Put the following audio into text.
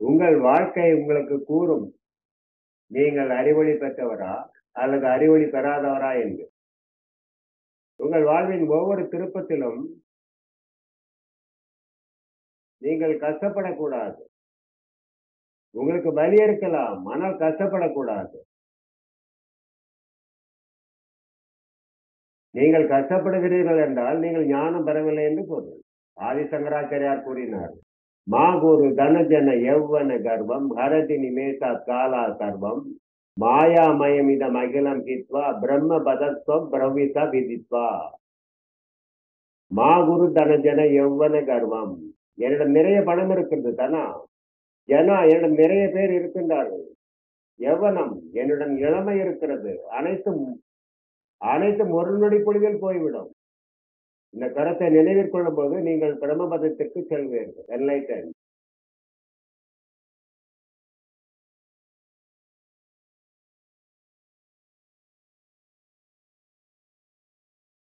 உங்கள் வாழ்க்கை உங்களுக்கு கூறும் நீங்கள் அறிவொளி பெற்றவரா அல்லது அறிவொளி பெறாதவரா என்று உங்கள் வாழ்வின் ஒவ்வொரு திருப்பத்திலும் நீங்கள் கஷ்டப்படக்கூடாது உங்களுக்கு வலி இருக்கலாம் ஆனால் கஷ்டப்படக்கூடாது நீங்கள் கஷ்டப்படுகிறீர்கள் என்றால் நீங்கள் ஞானம் பெறவில்லை என்று பொருள் ஆதிசங்கராச்சாரியார் கூறினார் மா குரு தனஜன யௌவன கர்வம் ஹரதி நிமேஷா காலா சர்வம் மாயாமயமிதம் அகிலம் ஹித்வா பிரம்ம பதத்வம் பிரவிதா விதித்வா மா குரு தனஜன யௌவன கர்வம் என்னிடம் நிறைய பணம் இருக்கிறது தனா ஜனா என்னிடம் நிறைய பேர் இருக்கின்றார்கள் யவனம் என்னுடன் இளமை இருக்கிறது அனைத்தும் அனைத்தும் ஒரு நொடி பொழுதில் போய்விடும் இந்த கருத்தை நினைவில் கொள்ளும் போது நீங்கள் பிரம்மபதத்திற்கு செல்வீர்கள் என்லைட்டன்